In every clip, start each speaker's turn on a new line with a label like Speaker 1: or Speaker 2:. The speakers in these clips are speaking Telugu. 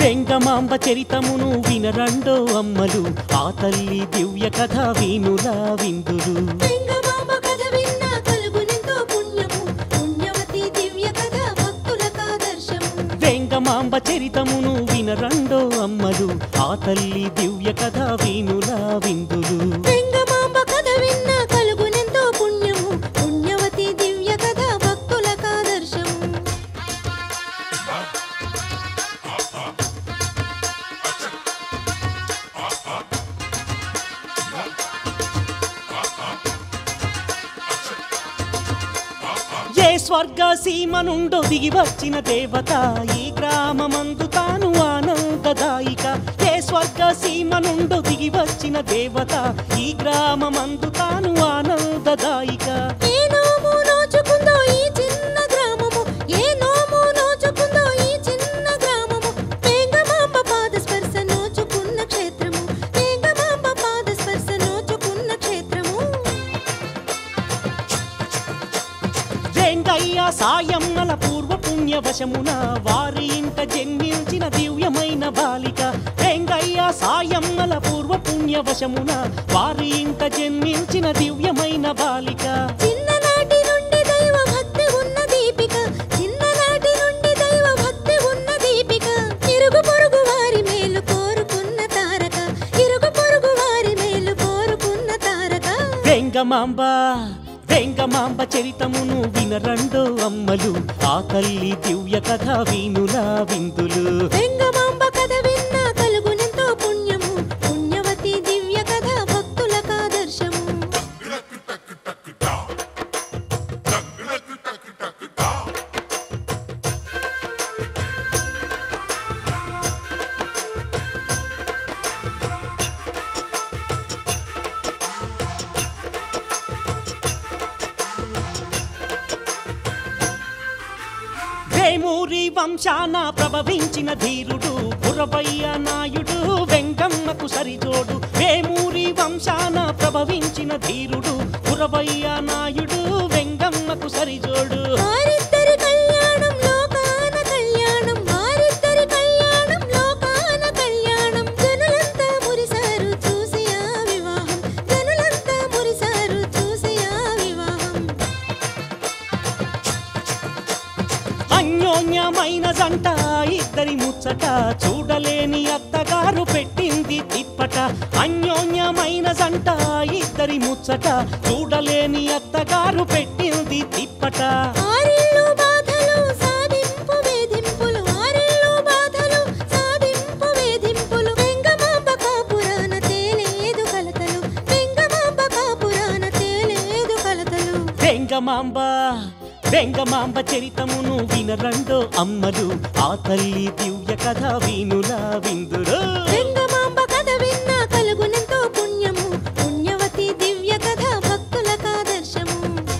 Speaker 1: వెంగమాంబ చరితమును వినరండో అమ్మలు ఆ తల్లి దివ్య కథ వీనులా విందులు
Speaker 2: వెంగమాంబ కథ విన్నా కలుగునెంతో పుణ్యము పుణ్యవతి దివ్య కథ భక్తులకాదర్శము
Speaker 1: వెంగమాంబ చరితమును వినరండో అమ్మలు ఆ తల్లి దివ్య కథ వీనులా విందులు
Speaker 2: వెంగమాంబ కథ విన్నా కలుగునెంతో పుణ్యము పుణ్యవతి దివ్య కథ భక్తులకాదర్శము
Speaker 1: ఏ స్వర్గ సీమ నుండో దిగి వచ్చిన దేవత ఈ గ్రామమందు తాను ఆనందదాయిక ఏ స్వర్గ సీమ నుండో దిగి వచ్చిన దేవత ఈ గ్రామమందు తాను ఆనందదాయిక
Speaker 2: ఏ నోము నోచుకుందో ఈ చిన్న గ్రామము ఏ నోము నోచుకుందో ఈ చిన్న గ్రామము వేంగమాంబ పాద స్పర్శ నోచుకున్న క్షేత్రము వేంగమాంబ పాద స్పర్శ నోచుకున్న క్షేత్రము
Speaker 1: వెంకయ్య సాయమ్మల పూర్వ పుణ్యవశమున వారి ఇంట జన్మించిన దివ్యమైన బాలిక వెంకయ్య సాయమ్మల పూర్వ పుణ్యవశమున వారి ఇంట జన్మించిన దివ్యమైన బాలిక
Speaker 2: చిన్ననాటి నుండి దైవ భక్తి ఉన్న దీపిక చిన్ననాటి నుండి దైవ భక్తి ఉన్న దీపిక ఇరుగు పొరుగు వారి మేలు కోరుకున్న తారక ఇరుగు పొరుగు వారి మేలు కోరుకున్న తారక
Speaker 1: వెంగమాంబ వెంగమాంబ చరితమును వినరండో అమ్మలు ఆ తల్లి దివ్య కథ వీనులా విందులు
Speaker 2: వెంగమాంబ కథ విన్నా కలుగునెంతో పుణ్యము పుణ్యవతి దివ్య కథ భక్తులకాదర్శము
Speaker 1: వేమూరి వంశాన ప్రభవించిన ధీరుడు గురవయ్య నాయుడు వెంకమ్మకు సరిజోడు వేమూరి వంశాన ప్రభవించిన ధీరుడు గురవయ్య నాయుడు వెంకమ్మకు సరిజోడు
Speaker 2: వారిద్దరి కళ్యాణం లోకాన కళ్యాణం వారిద్దరి కళ్యాణం లోకాన కళ్యాణం జనులంతా మురిసారు చూసి ఆ వివాహం జనులంతా మురిసారు చూసి ఆ వివాహం
Speaker 1: అన్యోన్యమైన జంట ఇద్దరి ముచ్చట చూడలేని అత్తగారు పెట్టింది తిప్పట అన్యోన్యమైన జంట ఇద్దరి ముచ్చట చూడలేని అత్తగారు పెట్టింది తిప్పట
Speaker 2: ఆరిల్లు బాధలు సాధింపు వేధింపులు ఆరిల్లు బాధలు సాధింపు వేధింపులు వెంగమాంబ కాపురాన తేలేదు కలతలు వెంగమాంబ కాపురాన తేలేదు కలతలు
Speaker 1: వెంగమాంబ వెంగమాంబ చరితమును వినరండో అమ్మలు ఆ తల్లి దివ్య కథ వీనులా విందురు
Speaker 2: వెంగమాంబ కథ విన్నా కలుగునెంతో పుణ్యము పుణ్యవతి దివ్య కథ భక్తులకాదర్శము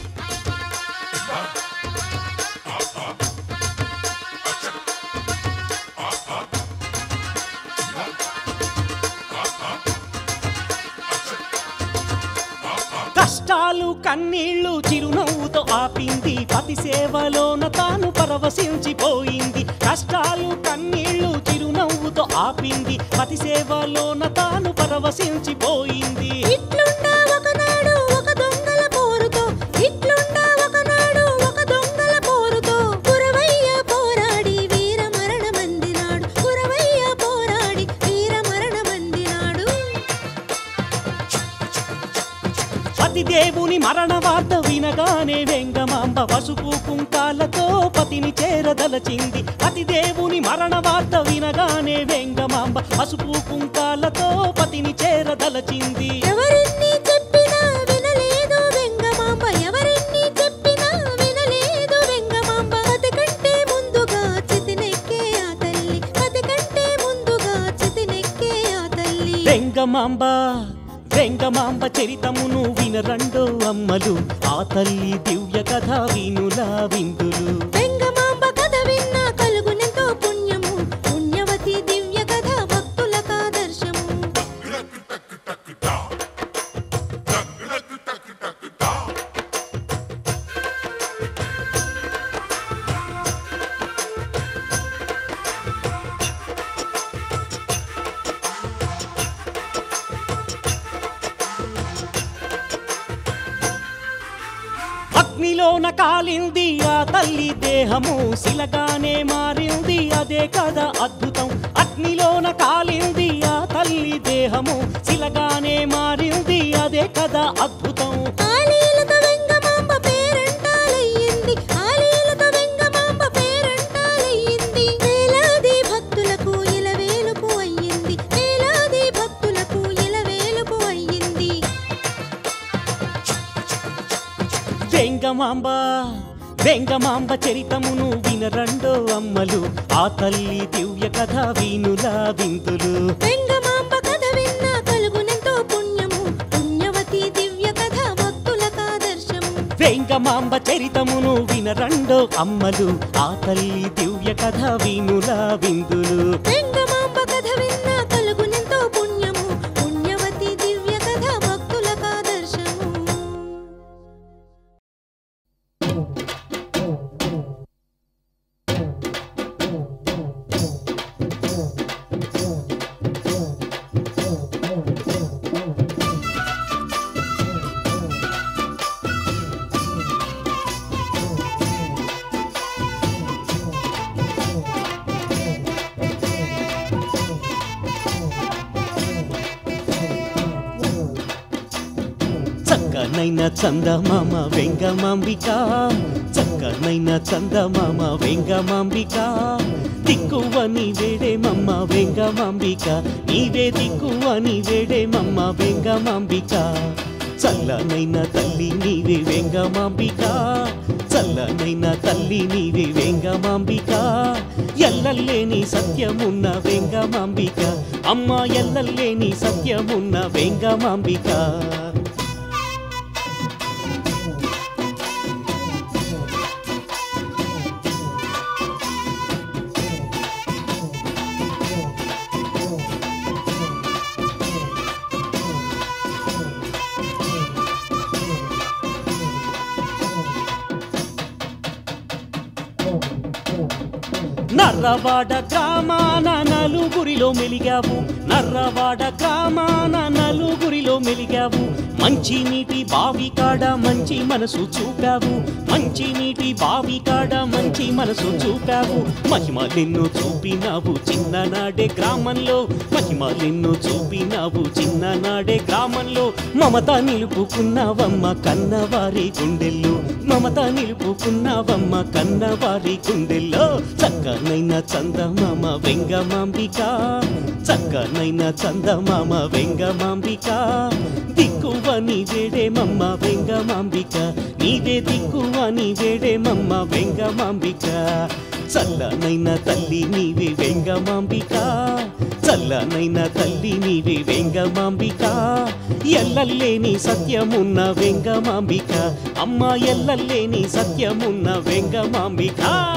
Speaker 1: కష్టాలు కన్నీళ్లు చిరునవ్వుతో ఆపింది పతి సేవలోన తాను పరవశించిపోయింది కష్టాలు కన్నీళ్లు చిరునవ్వుతో ఆపింది పతి సేవలోన తాను పరవశించిపోయింది
Speaker 2: ఇట్లుండా ఒకనాడు ఒక దొంగల పోరుతో ఇట్లుండా ఒకనాడు ఒక దొంగల పోరుతో కురవయ్య పోరాడి వీర మరణమందినాడు కురవయ్య పోరాడి వీర మరణమందినాడు
Speaker 1: పతి దేవుని మరణ వార్త వినగానే వెంగమాంబ పసుపు కుంకాలతో పతిని చేరదలచింది పతి దేవుని మరణ వార్త వినగానే వెంగమాంబ పసుపు కుంకాలతో పతిని చేరదలచింది
Speaker 2: ఎవరెన్ని చెప్పినా వినలేదు వెంగమాంబ ఎవరెన్ని చెప్పినా వినలేదు వెంగమాంబ అతి కంటే ముందుగా చితినెక్కే ఆ తల్లి అతి కంటే ముందుగా చితినెక్కే ఆ తల్లి
Speaker 1: వెంగమాంబ వెంగమాంబ చరితమును వినరండో అమ్మలు ఆ తల్లి దివ్య కథ వినులా విందులు
Speaker 2: వెంగమాంబ కథ విన్నా కలుగునెంతో పుణ్యము పుణ్యవతి దివ్య కథ భక్తులకాదర్శము
Speaker 1: కాలింది ఆ తల్లి దేహము శిలగానే మారింది అదే కదా అద్భుతం అగ్నిలోన కాలింది ఆ తల్లి దేహము శిలగానే మారింది అదే కదా అద్భుతం
Speaker 2: ఆలీలతో వెంగమాంబ పేరంటాలయ్యింది ఆలీలతో వెంగమాంబ పేరంటాలయ్యింది వేలాది భక్తులకు ఇలవేలుపు అయ్యింది వేలాది భక్తులకు ఇలవేలుపు అయ్యింది
Speaker 1: వెంగమాంబ వెంగమాంబ చరితమును వినరండో అమ్మలు ఆ తల్లి దివ్య కథ వీనులా వింతులు
Speaker 2: వెంగమాంబ కథ విన్నా కలుగునెంతో పుణ్యము పుణ్యవతి దివ్య కథ భక్తులకాదర్శము
Speaker 1: వెంగమాంబ చరితమును వినరండో అమ్మలు ఆ తల్లి దివ్య కథ వీనులా విందులు
Speaker 2: వెంగమాంబ కథ విన్నా కలుగునెంతో పుణ్యము పుణ్యవతి దివ్య కథ భక్తులకాదర్శము
Speaker 1: చక్కనైన చందమామ వెంగమాంబిక చక్కనైన చందమామ వెంగమాంబిక దిక్కువని వేడేమమ్మ వెంగమాంబిక నీవే దిక్కువని వేడేమమ్మ వెంగమాంబిక చల్లనైన తల్లి నీవే వెంగమాంబిక చల్లనైన తల్లి నీవే వెంగమాంబిక ఎల్లల్లేని సత్యమున్న వెంగమాంబిక అమ్మ ఎల్లల్లేని సత్యమున్న వెంగమాంబిక నర్రవాడ గ్రామాన నలుగురిలో మెలిగావు నర్రవాడ గ్రామాన నలుగురిలో మెలిగావు మంచి నీటి బావి కాడ మంచి మనసు చూపావు మంచి నీటి బావి కాడ మంచి మనసు చూపావు మహిమలెన్నో చూపినావు చిన్ననాడే గ్రామంలో మహిమలెన్నో చూపినావు చిన్ననాడే గ్రామంలో మమత నిలుపుకున్నావమ్మ కన్నవారి గుండెల్లో మమత నిలుపుకున్నావమ్మ కన్నవారి గుండెల్లో చక్కనైన చందమామ వెంగమాంబిక చక్కనైన చందమామ వెంగమాంబిక దిక్కువని వేడేమమ్మ వెంగమాంబిక నీవే దిక్కువని వేడేమమ్మ వెంగమాంబిక చల్లనైన తల్లి నీవే వెంగమాంబిక చల్లనైన తల్లి నీవే వెంగమాంబిక ఎల్లల్లేని సత్యమున్న వెంగమాంబిక అమ్మ ఎల్లల్లేని సత్యమున్న వెంగమాంబిక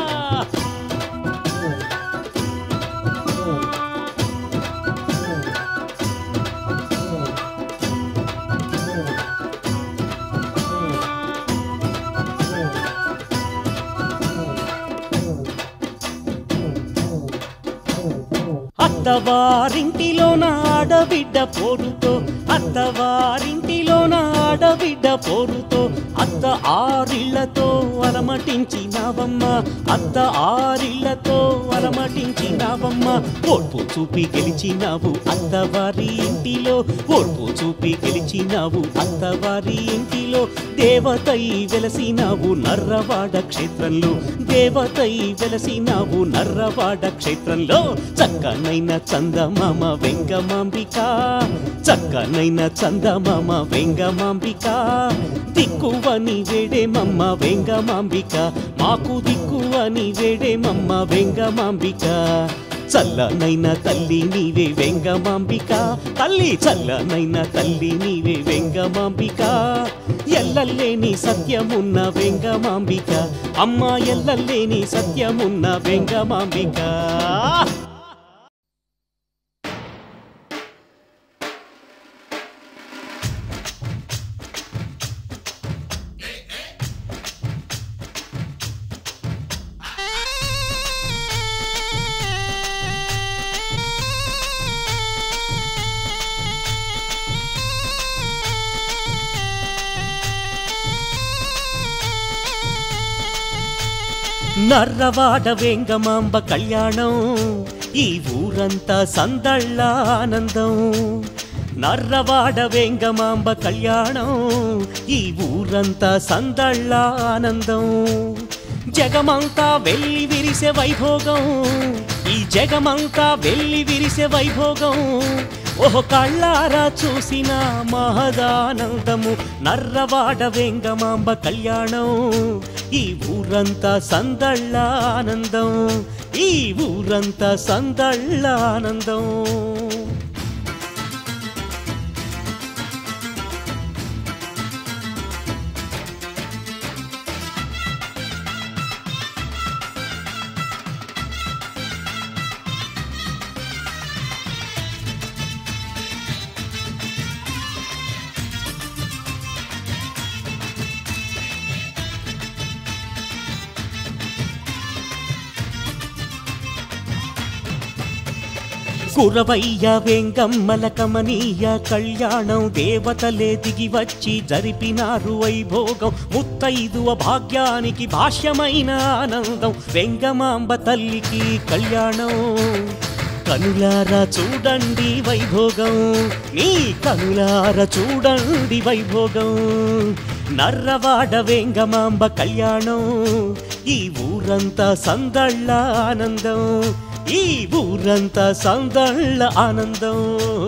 Speaker 1: అత్తవారింటిలోన ఆడబిడ్డ పోరుతో అత్తవారింటిలోన ఆడబిడ్డ పోరుతో అత్త ఆరిళ్లతో అలమటించినావమ్మ అత్త ఆరిళ్లతో అలమటించినావమ్మ ఓర్పు చూపి గెలిచినావు అత్తవారి ఇంటిలో ఓర్పు చూపి గెలిచినావు అత్తవారి ఇంటిలో దేవతై వెలసినావు నర్రవాడ క్షేత్రంలో దేవతై వెలసినావు నర్రవాడ క్షేత్రంలో చక్కనైన చందమామ వెంగమాంబిక చక్కనైన చందమామ వెంగమాంబిక దిక్కువని వేడేమమ్మ వెంగమాంబిక మాకు దిక్కువని వేడేమమ్మ వెంగమాంబిక చల్లనైన తల్లి నీవే వెంగమాంబిక తల్లి చల్లనైన తల్లి నీవే వెంగమాంబిక ఎల్లల్లేని సత్యమున్న వెంగమాంబిక అమ్మ ఎల్లల్లేని సత్యమున్న వెంగమాంబిక నర్రవాడ వెంగమాంబ కళ్యాణం ఈ ఊరంతా సందళ్ళ ఆనందం నర్రవాడ వెంగమాంబ కళ్యాణం ఈ ఊరంతా సందళ్ళ ఆనందం జగమంతా వెళ్ళి విరిసే వైభోగం ఈ జగమంతా వెళ్ళి విరిసే వైభోగం ఓహో కళ్ళారా చూసిన మహదానందము నర్రవాడ వెంగమాంబ కళ్యాణం ఈ ఊరంతా సందళ్ళ ఆనందం ఈ ఊరంతా సందళ్ళ ఆనందం కురవయ్య వెంగమ్మల కమనీయ కళ్యాణం దేవతలే దిగి వచ్చి జరిపినారు వైభోగం ముత్తైదువ భాగ్యానికి భాష్యమైన ఆనందం వెంగమాంబ తల్లికి కళ్యాణం కనులారా చూడండి వైభోగం నీ కనులారా చూడండి వైభోగం నర్రవాడ వెంగమాంబ కళ్యాణం ఈ ఊరంతా సందళ్ళ ఆనందం ఈ ఊరంతా సందళ్ళ ఆనందం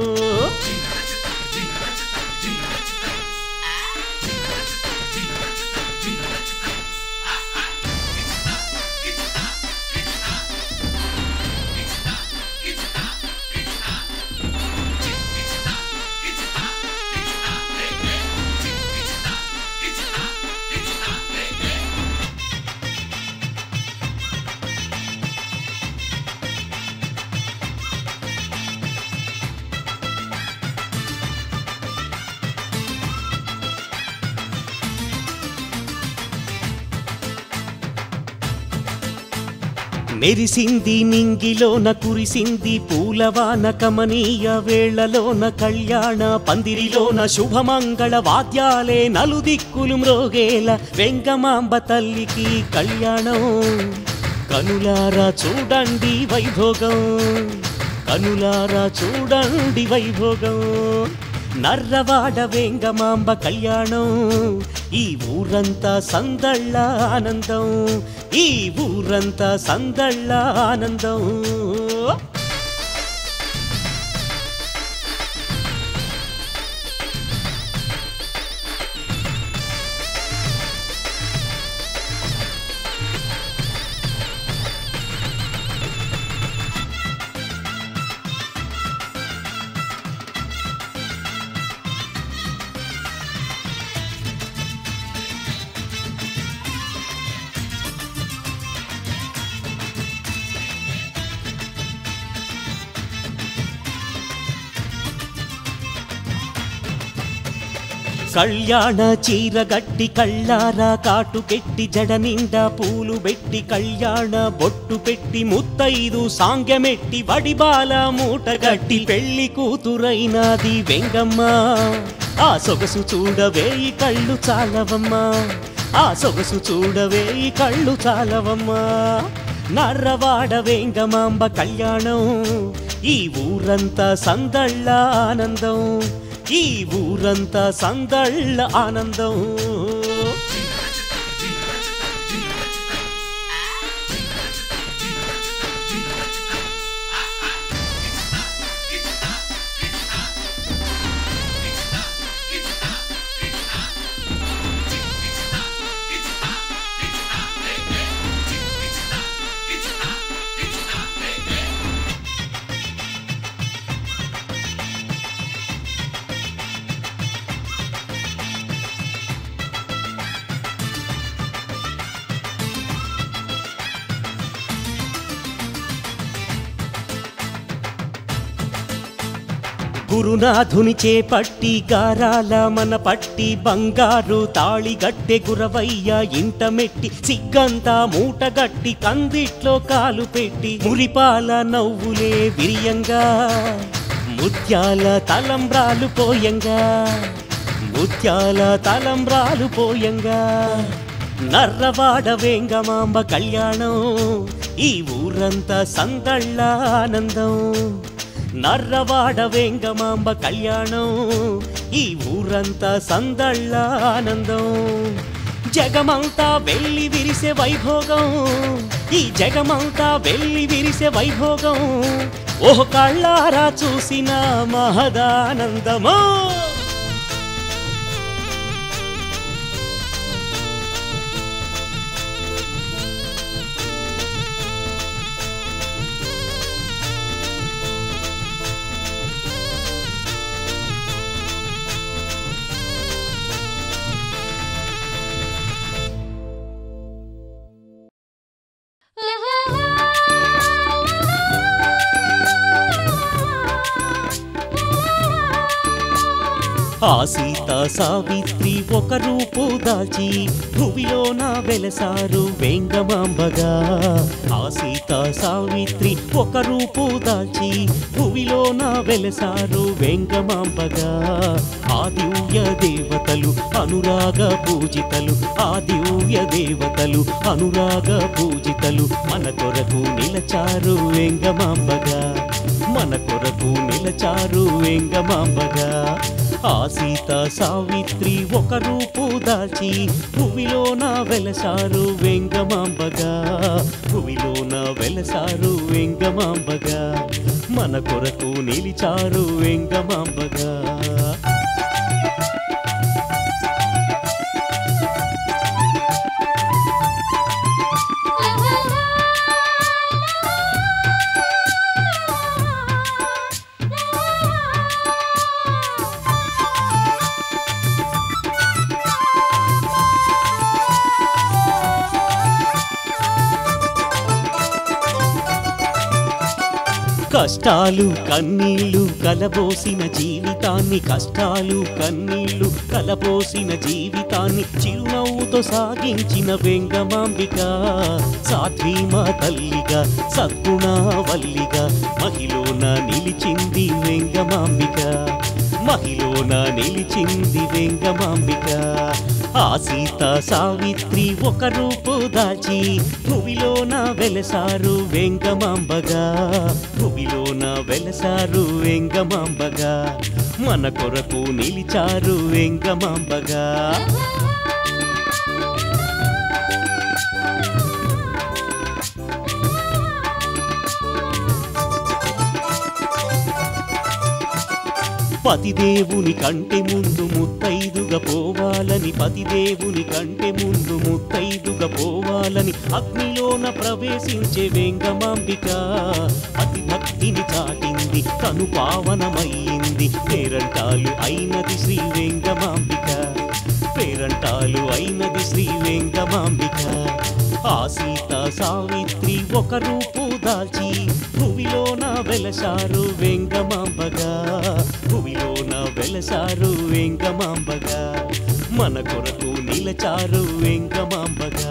Speaker 1: మెరిసింది నింగిలోన కురిసింది పూలవాన కమనీయ వేళలోన కళ్యాణ పందిరిలోన శుభమంగళ వాద్యాలే నలుదిక్కులు మ్రోగేల వెంగమాంబ తల్లికి కళ్యాణం కనులారా చూడండి వైభోగం కనులారా చూడండి వైభోగం నర్రవాడ వెంగమాంబ కళ్యాణం ఈ ఊరంతా సందళ్ళ ఆనందం ఈ ఊరంతా సందళ్ళ ఆనందం కళ్యాణ చీర గట్టి కళ్ళారా కాటు పెట్టి జడ నిండా పూలు పెట్టి కళ్యాణ బొట్టు పెట్టి ముత్తైదు సాంగ్యమెట్టి వడిబాల మూట గట్టి పెళ్లి కూతురైనది వెంగమ్మ ఆ సొగసు చూడవేయి కళ్ళు చాలవమ్మా ఆ సొగసు చూడవేయి కళ్ళు చాలవమ్మా నర్రవాడ వెంగమాంబ కళ్యాణం ఈ ఊరంతా సందళ్ళ ఆనందం ఈ ఊరంతా సందళ్ళ ఆనందం గురునాథుని చేపట్టి గారాల మన పట్టి బంగారు తాళి గట్టె గురవయ్య ఇంట మెట్టి సిగ్గంతా మూటగట్టి కందిట్లో కాలు పెట్టి మురిపాల నవ్వులే విరియంగా ముత్యాల తలంబ్రాలు పోయంగా ముత్యాల తలంబ్రాలు పోయంగా నర్రవాడ వేంగమాంబ కళ్యాణం ఈ ఊరంతా సందళ్ళ ఆనందం నర్రవాడ వేంగమాంబ కళ్యాణం ఈ ఊరంతా సందళ్ళ ఆనందం జగమంతా వెళ్ళి విరిసే వైభోగం ఈ జగమంతా వెళ్ళి విరిసే వైభోగం ఓహ్ కళ్ళారా చూసిన మహదానందమో ఆ సీత సావిత్రి ఒక రూపు దాల్చి భువిలోన వెలసారు వెంగమాంబగా ఆ సీత సావిత్రి ఒక రూపు దాల్చి భువిలోన వెలసారు వెంగమాంబగా ఆ దివ్య దేవతలు అనురాగ పూజితలు ఆ దివ్య దేవతలు అనురాగ పూజితలు మన కొరకు నిలచారు వెంగమాంబగా మన కొరకు నిలచారు వెంగమాంబగా ఆ సీత సావిత్రి ఒక రూపు దాల్చి భువిలోన వెలసారు వెంగమాంబగా భువిలోన వెలసారు వెంగమాంబగా మన కొరకు నిలిచారు వెంగమాంబగా కష్టాలు కన్నీళ్లు కలబోసిన జీవితాన్ని కష్టాలు కన్నీళ్లు కలబోసిన జీవితాన్ని చిరునవ్వుతో సాగించిన వెంగమాంబిక సాధ్వీమా తల్లిగా సద్గుణవల్లిగా మహిలోన నిలిచింది వెంగమాంబిక మహిలోన నిలిచింది వెంగమాంబిక ఆ సీత సావిత్రి ఒక రూపు దాచి భువిలోన వెలసారు వెంగమాంబగా భువిలోన వెలసారు వెంగమాంబగా మన కొరకు నిలిచారు వెంగమాంబగా పతిదేవుని కంటే ముందు ముత్తైదుగా పోవాలని పతిదేవుని కంటే ముందు ముత్తైదుగా పోవాలని అగ్నిలోన ప్రవేశించే వెంగమాంబిక అతి భక్తిని చాటింది తను పావనమయ్యింది పేరంటాలు అయినది శ్రీ వెంగమాంబిక పేరంటాలు అయినది శ్రీ వెంగమాంబిక ఆ సీత సావిత్రి ఒక రూపు దాల్చి భువిలోన వెలసారు వెంగమాంబగా భువిలోన వెలసారు వెంగమాంబగా మన కొరకు నిలచారు వెంగమాంబగా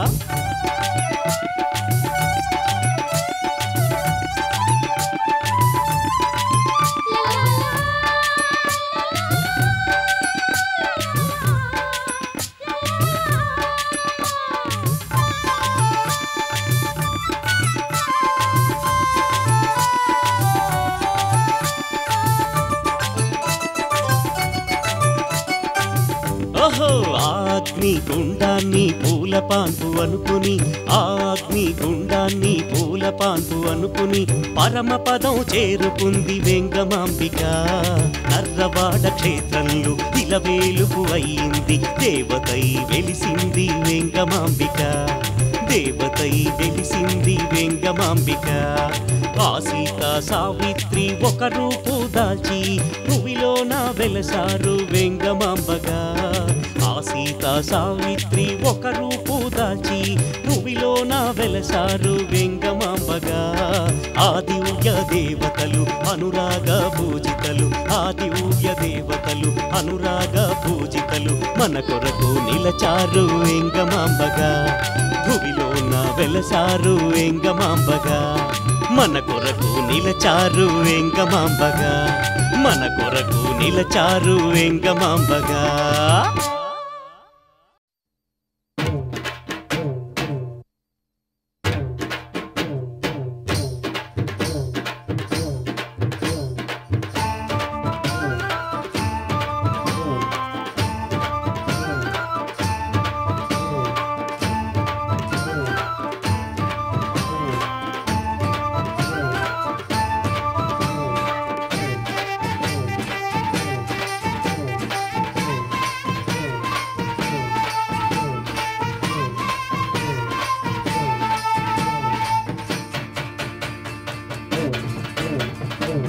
Speaker 1: ఓహో ఆగ్ని గుండాన్ని పూల పాన్పు అనుకుని ఆగ్ని గుండాన్ని పూల పాన్పు అనుకుని పరమ పదం చేరుకుంది వెంగమాంబిక నర్రవాడ క్షేత్రంలో ఇలవేలుపు అయింది దేవతై వెలిసింది వెంగమాంబిక దేవతై వెలిసింది వెంగమాంబిక ఆ సీత సావిత్రి ఒక రూపు దాల్చి భువిలోన వెలసారు వెంగమాంబగా ఆ సీత సావిత్రి ఒక రూపు దాల్చి భువిలోన వెలసారు వెంగమాంబగా ఆ దివ్య దేవతలు అనురాగ పూజితలు ఆ దివ్య దేవతలు అనురాగ పూజితలు మన కొరకు నిలచారు వెంగమాంబగా భువిలోన వెలసారు వెంగమాంబగా మన కొరకు నిలచారు వెంగమాంబగా మన కొరకు నిలచారు వెంగమాంబగా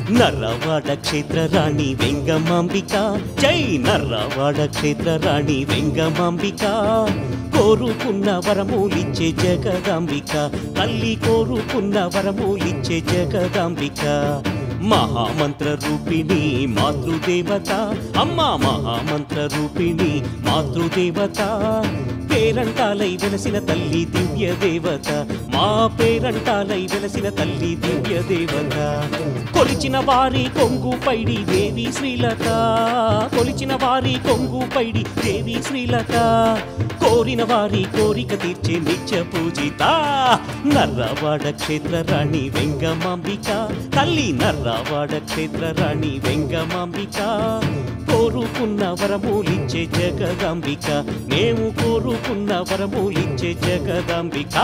Speaker 1: నర్రవాడ క్షేత్ర రాణి వెంగమాంబిక జై నర్రవాడ క్షేత్ర రాణి వెంగమాంబిక కోరుకున్న వరములిచ్చే జగదాంబిక తల్లి కోరుకున్న వరములిచ్చే జగదాంబిక మహామంత్ర రూపిణి మాతృదేవత అమ్మా మహామంత్ర రూపిణి మాతృదేవత పేరంటాలై వెలసిన తల్లి దివ్య దేవత మా పేరంటాలై వెలసిన తల్లి దివ్య దేవత కొలిచిన వారి కొంగు పైడి దేవి శ్రీలత కొలిచిన వారి కొంగు పైడి దేవి శ్రీలత కోరిన వారి కోరిక తీర్చే నిత్య పూజిత నర్రవాడ క్షేత్ర రాణి వెంగమాంబిక తల్లి నర్రవాడ క్షేత్ర రాణి వెంగమాంబిక కోరుకున్న వరములిచ్చే జగదాంబిక మేము కోరుకున్న వరములిచ్చే జగదాంబిక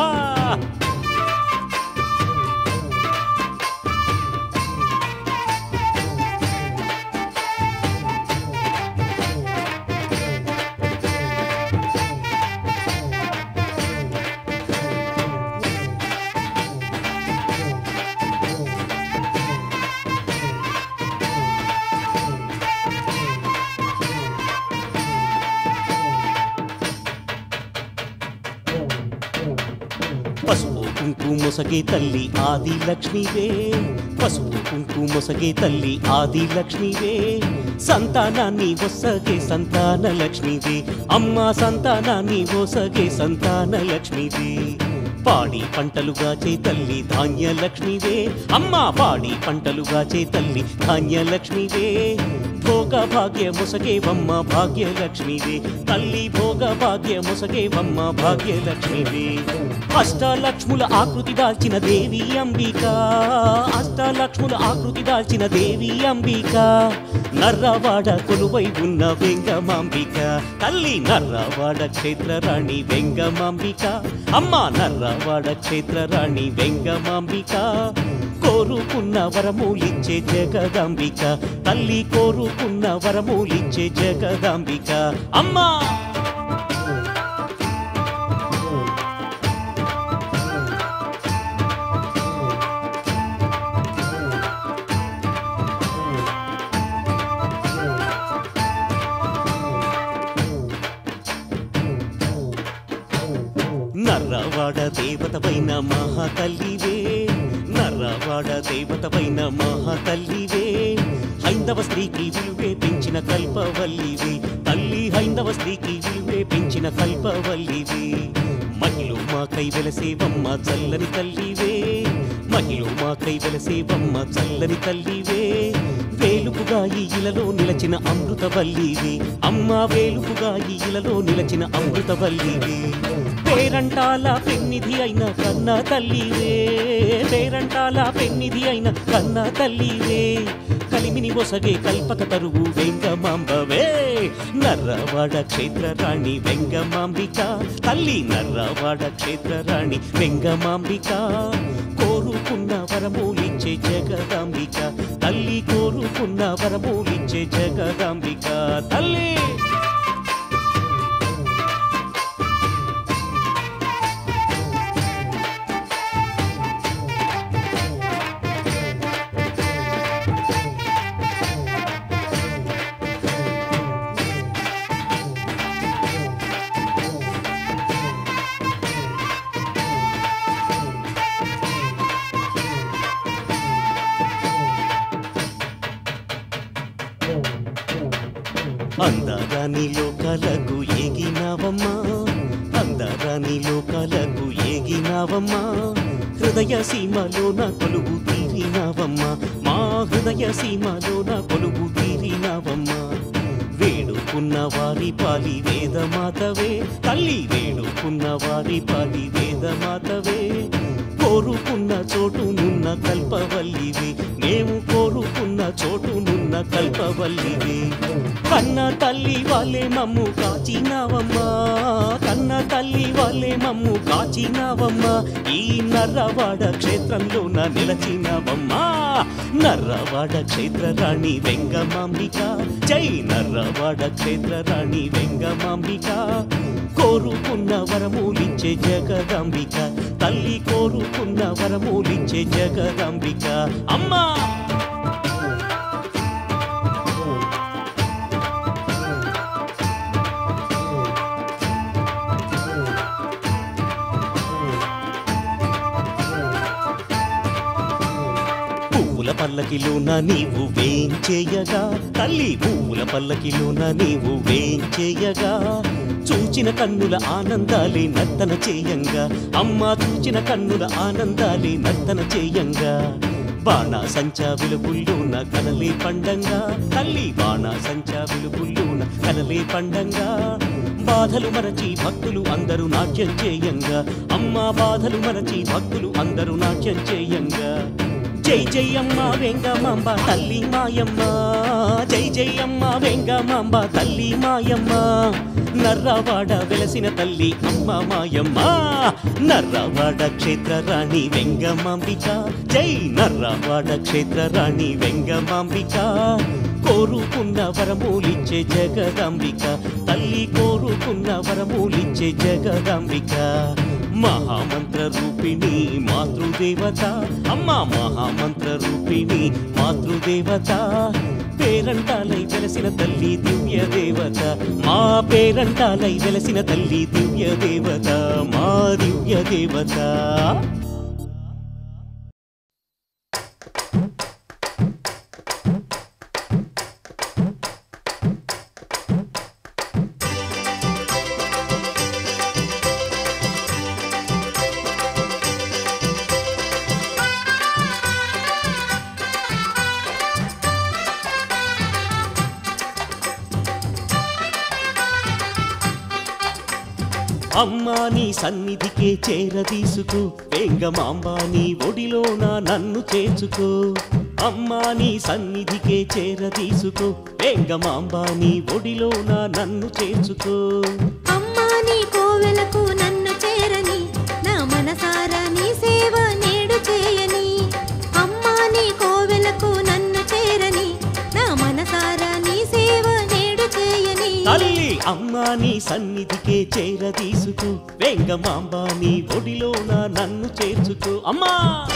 Speaker 1: పసుపు కుంకుమ మొసగే తల్లి ఆది లక్ష్మీవే పసుపు కుంకుమ మొసగే తల్లి ఆది లక్ష్మీవే సంతానాన్ని ఒసగే సంతాన లక్ష్మీవే అమ్మ సంతానాన్ని ఒసగే సంతాన లక్ష్మీవే పాడి పంటలుగా చే తల్లి ధాన్య లక్ష్మీవే అమ్మ పాడి పంటలుగా చే తల్లి ధాన్య లక్ష్మీవే భోగ భాగ్య ముసగేవమ్మ భాగ్య లక్ష్మీవే తల్లి భోగ భాగ్య ముసగేవమ్మ భాగ్య లక్ష్మీవే అష్టలక్ష్ముల ఆకృతి దాల్చిన దేవి అంబిక అష్టలక్ష్ముల ఆకృతి దాల్చిన దేవి అంబిక నర్రవాడ కొలువై ఉన్న వెంగమాంబిక తల్లి నర్రవాడ క్షేత్ర రాణి వెంగమాంబిక అమ్మ నర్రవాడ క్షేత్ర రాణి వెంగమాంబిక కోరుకున్న వరములిచ్చే జగదాంబిక తల్లి కోరుకున్న వరములిచ్చే జగదాంబిక అమ్మా నర్రవాడ దేవతపైన మహాతల్లివే నర్రవాడ దేవతపైన మహాతల్లివే హైందవ స్త్రీకి విలువే పెంచిన కల్పవల్లివే తల్లి హైందవ స్త్రీకి విలువే పెంచిన కల్పవల్లివే మహిళ మాకై వెలసేవమ్మ చల్లని తల్లివే మహిళ మాకై వెలసేవమ్మ చల్లని తల్లివే వేలుపుగా ఈ ఇలలో నిలచిన అమృతవల్లివే అమ్మ వేలుపుగా ఈ ఇలలో నిలచిన అమృతవల్లివే పేరంటాల పెన్నిధి అయిన కన్న తల్లివే పేరంటాల పెన్నిధి అయిన కన్న తల్లివే కలిమిని ఒసగే కల్పక తరువు వెంగమాంబవే నర్రవాడ క్షేత్ర రాణి వెంగమాంబిక తల్లి నర్రవాడ క్షేత్ర రాణి వెంగమాంబిక కోరుకున్న వరమూలిచ్చే జగదాంబిక తల్లి కోరుకున్న వరమూలిచ్చే జగదాంబిక తల్లి అందరాని లోకాలకు ఏగినావమ్మా అందరాని లోకాలకు ఏగినావమ్మా హృదయ సీమలోన కొలువు తీరినావమ్మా మా హృదయ సీమలోన కొలువు తీరినావమ్మా వేడుకున్న వారి పాలి వేదమాతవే తల్లి వేడుకున్న వారి పాలి వేదమాతవే కోరుకున్న చోటునున్న కల్పవల్లివి మేము కోరుకున్న చోటునున్న కల్పవల్లివి కన్న తల్లి వాళ్ళే మమ్ము కాచినావమ్మా కన్న తల్లి వాళ్ళే మమ్ము కాచినావమ్మా ఈ నర్రవాడ క్షేత్రంలోన నిలచినావమ్మా నర్రవాడ క్షేత్ర రాణి వెంగమాంబిక జై నర్రవాడ క్షేత్ర రాణి వెంగమాంబిక కోరుకున్న వరమూలిచ్చే జగదాంబిక తల్లి కోరుకున్న వరమూలిచ్చే జగదాంబిక అమ్మా పల్లకిలోన నీవు వేయించేయగా తల్లి పువ్వుల పల్లకిలోన నీవు వేయించేయగా చూచిన కన్నుల ఆనందాలే నర్తన చేయంగా అమ్మ చూచిన కన్నుల ఆనందాలే నర్తన చేయంగా బాణ సంచా వెలుగుల్లోన కలలే పండంగా తల్లి బాణ సంచా వెలుగుల్లోన కలలే పండంగా బాధలు మరచి భక్తులు అందరూ నాట్యం చేయంగా అమ్మ బాధలు మరచి భక్తులు అందరూ నాట్యం చేయంగా జై జై అమ్మ వెంగమాంబ తల్లి మాయమ్మ జై జై అమ్మ వెంగమాంబ తల్లి మాయమ్మ నర్రవాడ వెలసిన తల్లి అమ్మ మాయమ్మ నర్రవాడ క్షేత్ర రాణి వెంగమాంబిక జై నర్రవాడ క్షేత్ర రాణి వెంగమాంబిక కోరుకున్న వరమూలిచ్చే జగదాంబిక తల్లి కోరుకున్న వరమూలిచ్చే జగదాంబిక మహామంత్ర రూపిణి మాతృదేవత అమ్మ మహామంత్ర రూపిణి మాతృదేవత పేరంటాలై వెలసిన తల్లి దివ్య దేవత మా పేరంటాలై వెలసిన తల్లి దివ్య దేవత మా దివ్య దేవత అమ్మా నీ సన్నిధికే చేరదీసుకో వెంగమాంబా నీ ఒడిలోన నన్ను చేర్చుకో అమ్మా నీ సన్నిధికే చేరదీసుకో వెంగమాంబా నీ ఒడిలోన నన్ను చేర్చుకో
Speaker 2: అమ్మా నీ కోవెలకు నన్ను చేరని నా మనసారా నీ సేవ నేడు చేయని అమ్మా నీ కోవెలకు నన్ను చేరని నా మనసారా నీ సేవ నేడు చేయని
Speaker 1: తల్లి అమ్మా నీ సన్నిధికే చేరదీసుకో వెంగమాంబా నీ ఒడిలోన నన్ను చేర్చుకో అమ్మా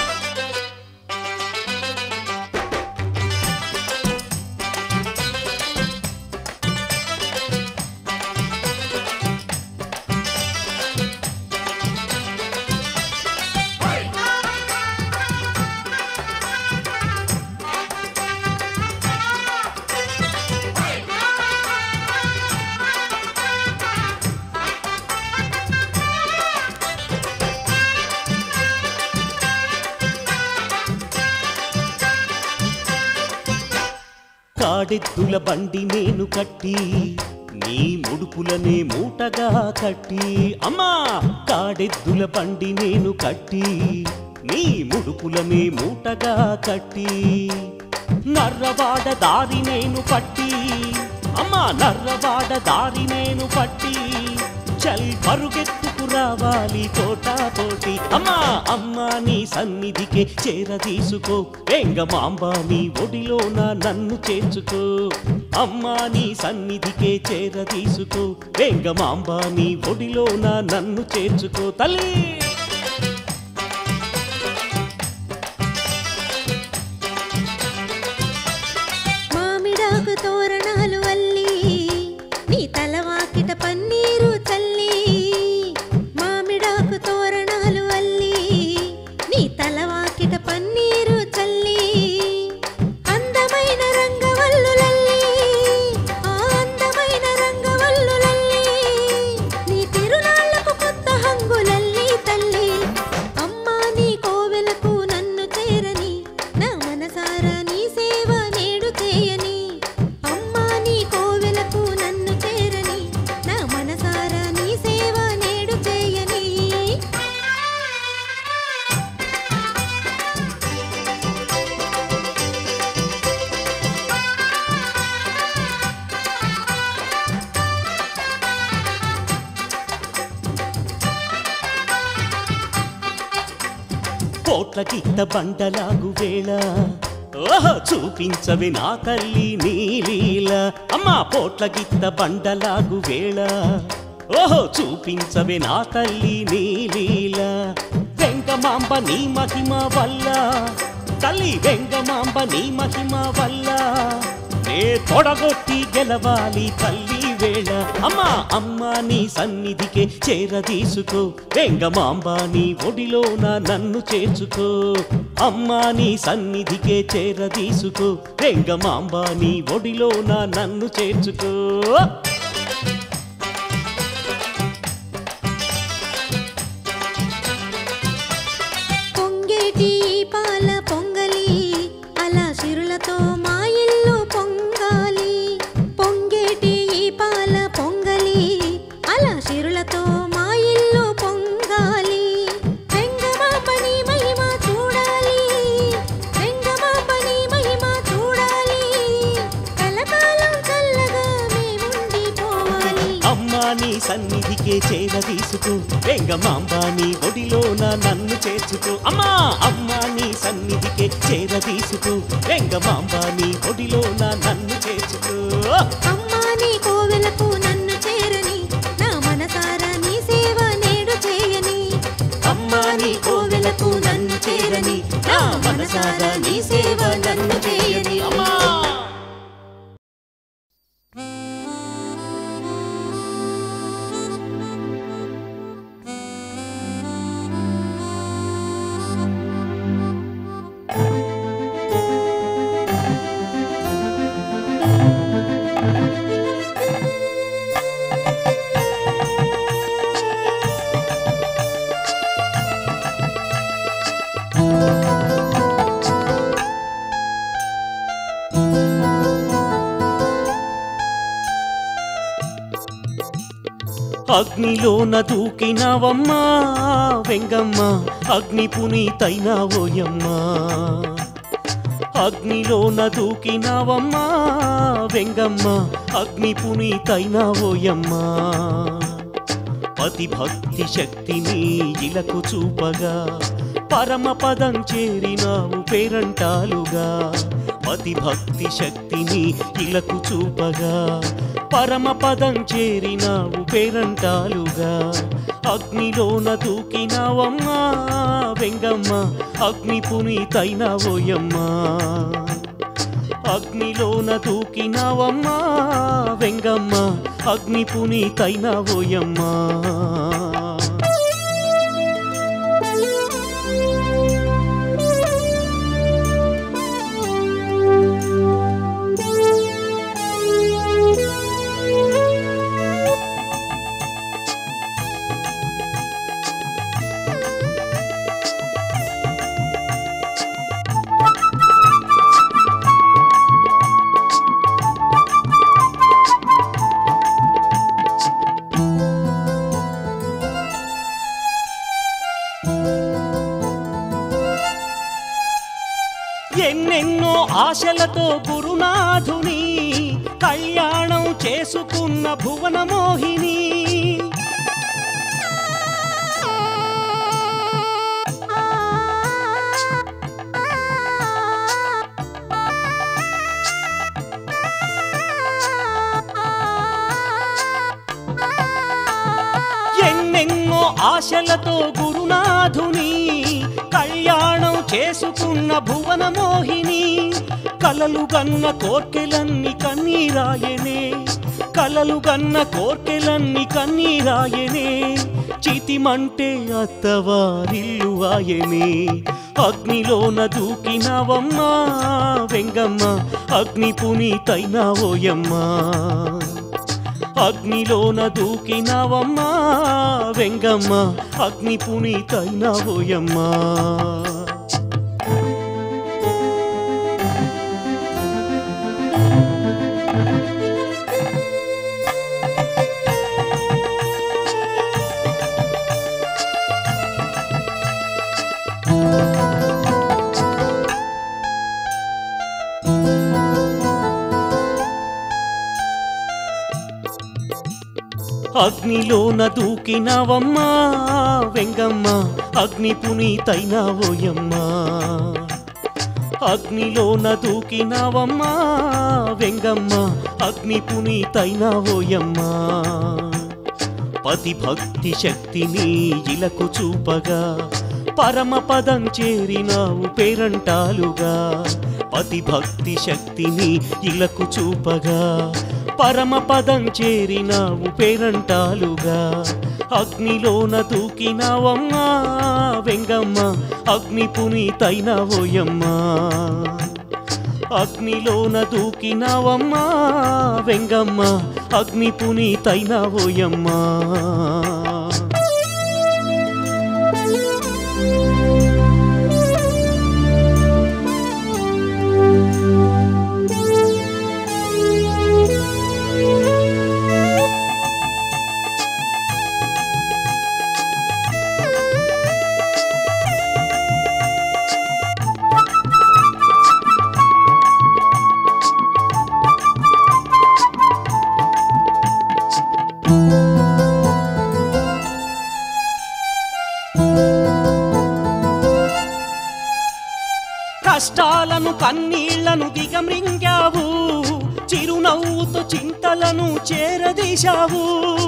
Speaker 1: కాడెత్తుల బండి నేను కట్టి నీ ముడుపులనే మూటగా కట్టి అమ్మా కాడెత్తుల బండి నేను కట్టి నీ ముడుపులనే మూటగా కట్టి నర్రవాడ దారి నేను పట్టి అమ్మా నర్రవాడ దారి నేను పట్టి చల్ పరుగెత్తుకు రావాలి పోటా పోటీ అమ్మా అమ్మా నీ సన్నిధికే చేరదీసుకో వెంగమాంబ నీ ఒడిలోన నన్ను చేర్చుకో అమ్మా నీ సన్నిధికే చేరదీసుకో వెంగమాంబ నీ ఒడిలోన నన్ను చేర్చుకో తల్లి
Speaker 2: మామిడాకు తోరణాలు అల్లి నీ తలవాకిట పన్నీరు చల్లి మామిడాకు తోరణాలు అల్లి నీ తలవాకిట పన్నీరు చల్లి అందమైన రంగవల్లులల్లి ఆ అందమైన రంగవల్లులల్లి నీ తిరునాళ్లకు కొత్త హంగులల్లి తల్లి అమ్మా నీ కోవెలకు నన్ను చేరని నా మనసారా నీ సేవ నేడు చేయని అమ్మా నీ కోవెలకు నన్ను చేరని నా మనసారా నీ సేవ నేడు చేయని
Speaker 1: కోట్ల కిట్ట బండలాగు వేళ ఓహో చూపించవి నా తల్లి నీలీల అమ్మా పోట్ల గిత్త బండలాగు వేళ ఓహో చూపించవి నా తల్లి నీలీల వెంకమాంబ నీ మహిమ వల్ల తల్లి వెంకమాంబ నీ మహిమ వల్ల నే తొడగొట్టి గెలవాలి తల్లి వేళ అమ్మా అమ్మా నీ సన్నిధికే చేరదీసుకో వెంగమాంబ నీ ఒడిలోన నన్ను చేర్చుకో అమ్మా నీ సన్నిధికే చేరదీసుకో వెంగమాంబ నీ ఒడిలోన నన్ను చేర్చుకో
Speaker 2: పొంగేటి ఈ పాల పొంగలి అలా సిరులతో మా ఇల్లు పొంగాలి పొంగేటి ఈ పాల పొంగలి అలా సిరులతో మా ఇల్లు పొంగాలి వెంగమాంబని మహిమ చూడాలి వెంగమాంబని మహిమ చూడాలి కలకాలం చల్లగా మేముండిపోవాలి
Speaker 1: అమ్మా నీ సన్నిధికే చేరదీసుకో వెంగమాంబ నీ ఒడిలోన నన్ను చేర్చుకో అమ్మా అమ్మా నీ సన్నిధికే చేరదీసుకో వెంగమాంబ నీ ఒడిలోన నన్ను చేర్చుకో
Speaker 2: అమ్మా నీ కోవెలకు నన్ను చేరని నా మనసారా నీ సేవ నేడు చేయని
Speaker 1: అమ్మా నీ కోవెలకు నన్ను చేరని నా మనసారా నీ సేవ నన్ను చేయని అమ్మా అగ్నిలోన దూకినావమ్మా వెంగమ్మ అగ్ని పునీతైనావోయమ్మా అగ్నిలోన దూకినావమ్మా వెంగమ్మ అగ్ని పునీతైనావోయమ్మా పతి భక్తి శక్తిని ఇలకు చూపగా పరమ పదం చేరినావు పేరంటాలుగా పతి భక్తి శక్తిని ఇలకు చూపగా పరమ పదం చేరినావు పేరంటాలుగా అగ్నిలోన దూకినావమ్మా వెంగమ్మ అగ్ని పునీతైనావోయమ్మా అగ్నిలోన దూకినావమ్మా వెంగమ్మ అగ్ని పునీతైనావోయమ్మా ఎన్నెన్నో ఆశలతో గురునాథుని కళ్యాణం చేసుకున్న భువన మోహిని ఎన్నెన్నో ఆశలతో గురునాథుని కళ్యాణం చేసుకున్న భువన మోహిని కలలు గన్న కోర్కెలన్నీ కన్నీరాయనే కలలు గన్న కోర్కెలన్నీ కన్నీరాయనే చితిమంటే అత్తవారిల్లు ఆయనే అగ్నిలోన దూకినవమ్మా వెంగమ్మ అగ్ని పునీతైనావోయమ్మా అగ్నిలోన దూకినావమ్మా వెంగమ్మ అగ్ని పునీతైనావోయమ్మా అగ్నిలోన దూకినావమ్మా వెంగమ్మ అగ్ని పునీతైనావోయమ్మా అగ్నిలోన దూకినావమ్మా వెంగమ్మ అగ్ని పునీతైనావోయమ్మా పతి భక్తి శక్తిని ఇలకు చూపగా పరమ పదం చేరినావు పేరంటాలుగా పతి భక్తి శక్తిని ఇలకు చూపగా పరమపదం చేరినావు పేరంటాలుగా అగ్నిలోన దూకినావమ్మా వెంగమ్మ అగ్ని పునీతైనవోయమ్మా అగ్నిలోన దూకినావమ్మా వెంగమ్మ అగ్ని పునీతైనవోయమ్మా కష్టాలను కన్నీళ్లను దిగమృంగావు చిరునవ్వుతో చింతలను చేరదీశావు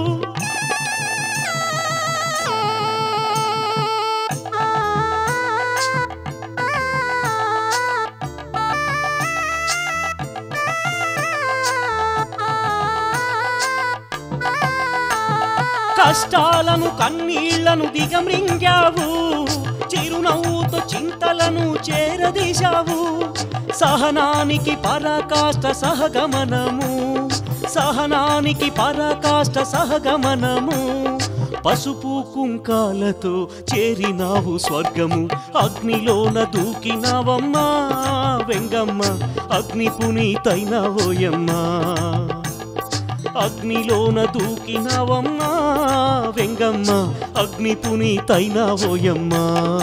Speaker 1: కష్టాలను కన్నీళ్లను దిగమృంగావు చిరునవ్వుతో చింతలను చేరదీశావు సహనానికి పరాకాష్ట సహగమనము సహనానికి పరాకాష్ట సహగమనము పసుపు కుంకాలతో చేరినావు స్వర్గము అగ్నిలోన దూకినావమ్మా వెంగమ్మ అగ్ని పునీతైనవోయమ్మా అగ్నిలోన దూకినావమ్మా వెంగమ్మ అగ్ని పునీతైనవోయమ్మా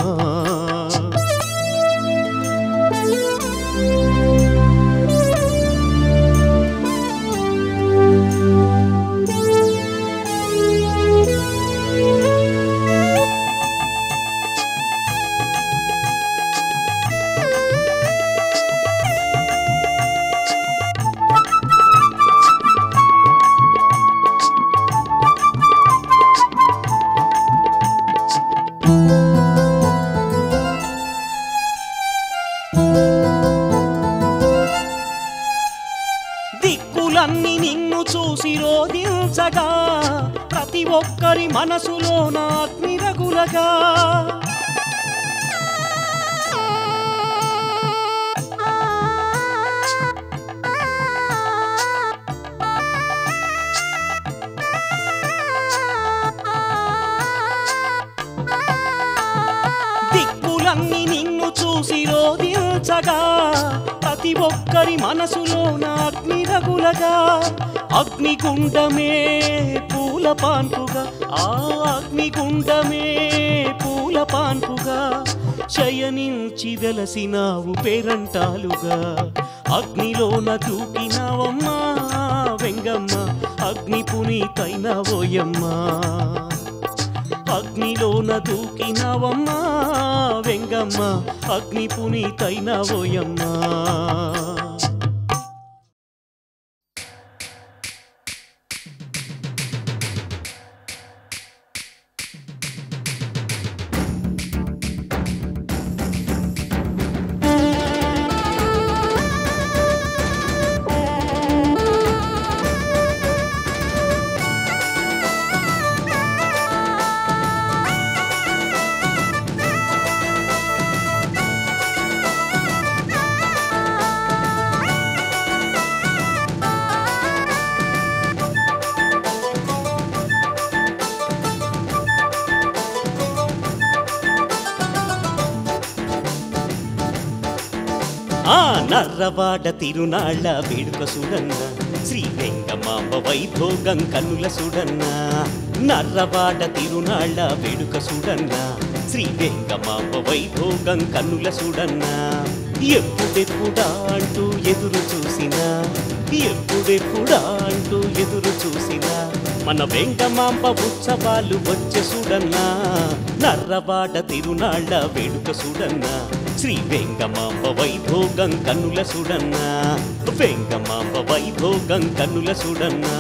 Speaker 1: దిక్కులన్నీ నిన్ను చూసి రోదించగా ప్రతి ఒక్కరి మనసులో నా అగ్ని రగులగా దిక్కులన్నీ నిన్ను చూసి రోదించగా ప్రతి ఒక్కరి మనసులో నా అగ్ని రగులగా అగ్నిగుండమే పూల పాన్పుగా ఆ అగ్నిగుండమే పూల పాన్పుగా శయనించి వెలసినావు పేరంటాలుగా అగ్నిలోన దూకినావమ్మా వెంగమ్మ అగ్ని పునీతైనవోయమ్మా అగ్నిలోన దూకినావమ్మా వెంగమ్మ అగ్ని పునీతైనవోయమ్మా ఆ నర్రవాడ తిరునాళ్ళ వేడుక సుడన్న శ్రీ వెంగమాంబ వైభోగం కన్నుల సుడన్న నర్రవాడ తిరునాళ్ళ వేడుక సుడన్న శ్రీ వెంగమాంబ వైభోగం కన్నుల సుడన్న ఎప్పుడెప్పుడా అంటూ ఎదురు చూసినా ఎప్పుడెప్పుడా అంటూ ఎదురు చూసినా మన వెంకమాంబ ఉత్సవాలు వచ్చే సుడన్నా నర్రవాడ తిరునాళ్ళ వేడుక సుడన్నా శ్రీ వెంగమాంబ వైభోగం కన్నుల సుడన్నా వెంగమాంబ వైభోగం కన్నుల సుడన్నా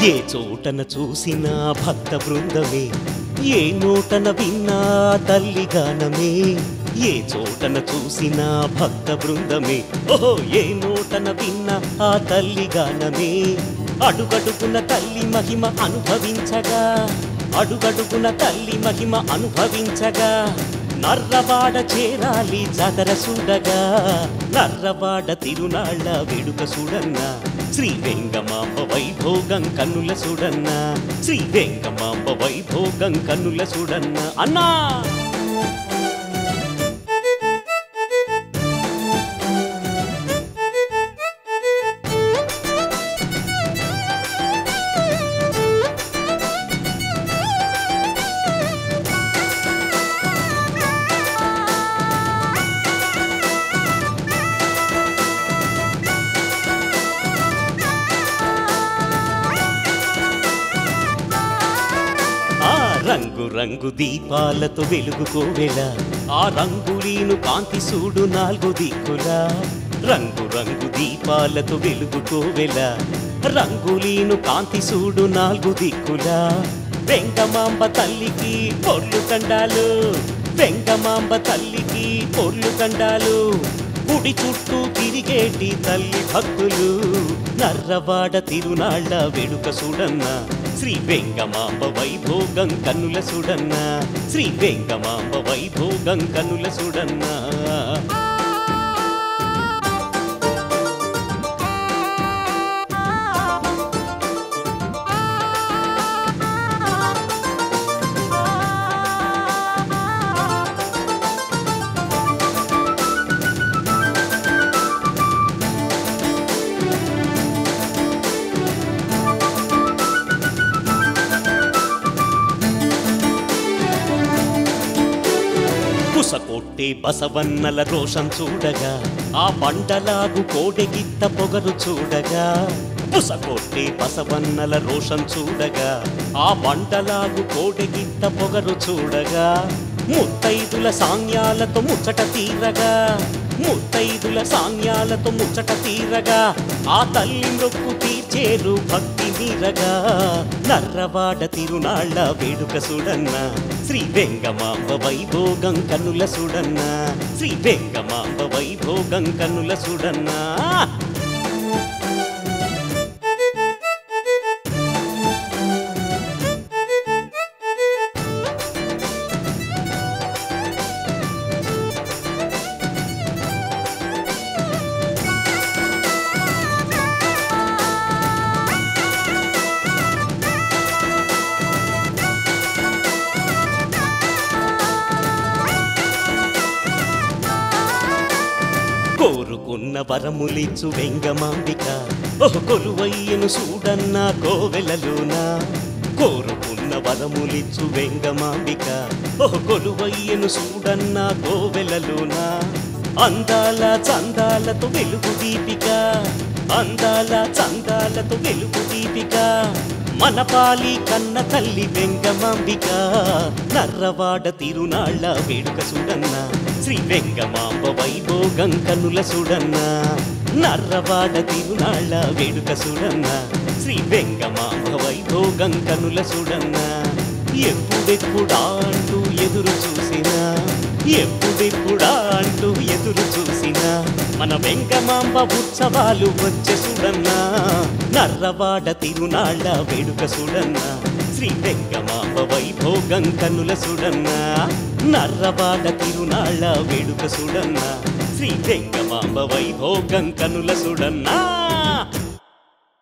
Speaker 1: ఏ చోటన చూసినా భక్త బృందమే ఏ నోటన విన్నా తల్లి గానమే ఏ చోటన చూసినా భక్త బృందమే ఓహో ఏ నోటన విన్నా ఆ తల్లి గానమే అడుగడుగున తల్లి మహిమ అనుభవించగా అడుగడుగున తల్లి మహిమ అనుభవించగా నర్రవాడ చేరాలి జాతర చూడగా నర్రవాడ తిరునాళ్ళ వేడుక చూడన్న శ్రీ వెంగమాంబ వైభోగం కన్నుల చూడన్న శ్రీ వెంగమాంబ వైభోగం కన్నుల చూడన్న అన్నా ఆ రంగు రంగు దీపాలతో వెలుగుకోవెల ఆ రంగులీను కాంతి చూడు నాలుగు దిక్కులా రంగు రంగు దీపాలతో వెలుగుకోవెల రంగులీను కాంతి చూడు నాలుగు దిక్కులా వెంకమాంబ తల్లికి పొర్లు కండాలు వెంకమాంబ తల్లికి పొర్లు కండాలు గుడి చుట్టూ తిరిగేటి తల్లి భక్తులు నర్రవాడ తిరునాళ్ళ వెడుక చూడన్న శ్రీ వెంగమాంబ వైభోగం కన్నుల చూడన్న శ్రీ వెంగమాంబ వైభోగం కన్నుల చూడన్నా కుసకొట్టే బసవన్నల రోషం చూడగా ఆ బండలాగు కోడెగిత్త పొగరు చూడగా పుసకొట్టే బసవన్నల రోషం చూడగా ఆ బండలాగు కోడెగిత్త పొగరు చూడగా ముత్తైదుల సాంగ్యాలతో ముచ్చట తీరగా ముత్తైదుల సాంగ్యాలతో ముచ్చట తీరగా ఆ తల్లి నొక్కు తీర్చేరు భక్తి మీరగా నర్రవాడ తిరునాళ్ళ వేడుక సుడన్న శ్రీ వెంగమాంబ వైభోగం కన్నుల సుడన్న శ్రీ వెంగమాంబ వైభోగం కన్నుల సుడన్నా కోరుకున్న వరములిచ్చు వెంగమాంబిక ఓహ్ కొలువయ్యను చూడన్న కోవెలలోన కోరుకున్న వరములిచ్చు వెంగమాంబిక ఓహ్ కొలువయ్యను చూడన్న కోవెలలోన అందాల చందాలతో వెలుగు దీపిక అందాల చందాలతో వెలుగు దీపిక మన పాలి కన్న తల్లి వెంగమాంబిక నర్రవాడ తిరునాళ్ళ వేడుక చూడన్న శ్రీ వెంగమాంబ వైభోగం కన్నుల చూడన్న నర్రవాడ తిరునాళ్ళ వేడుక చూడన్న శ్రీ వెంగమాంబ వైభోగం కన్నుల చూడన్న ఎప్పుడెప్పుడా అంటూ ఎదురు చూసినా ఎప్పుడెప్పుడా అంటూ ఎదురు చూసినా మన వెంకమాంబ ఉత్సవాలు వచ్చే చూడన్నా నర్రవాడ తిరునాళ్ళ వేడుక చూడన్నా శ్రీ వెంకమాంబ వైభోగం కన్నుల చూడన్నా నర్రవాడ తిరునాళ్ళ వేడుక చూడన్నా శ్రీ వెంకమాంబ వైభోగం కన్నుల చూడన్నా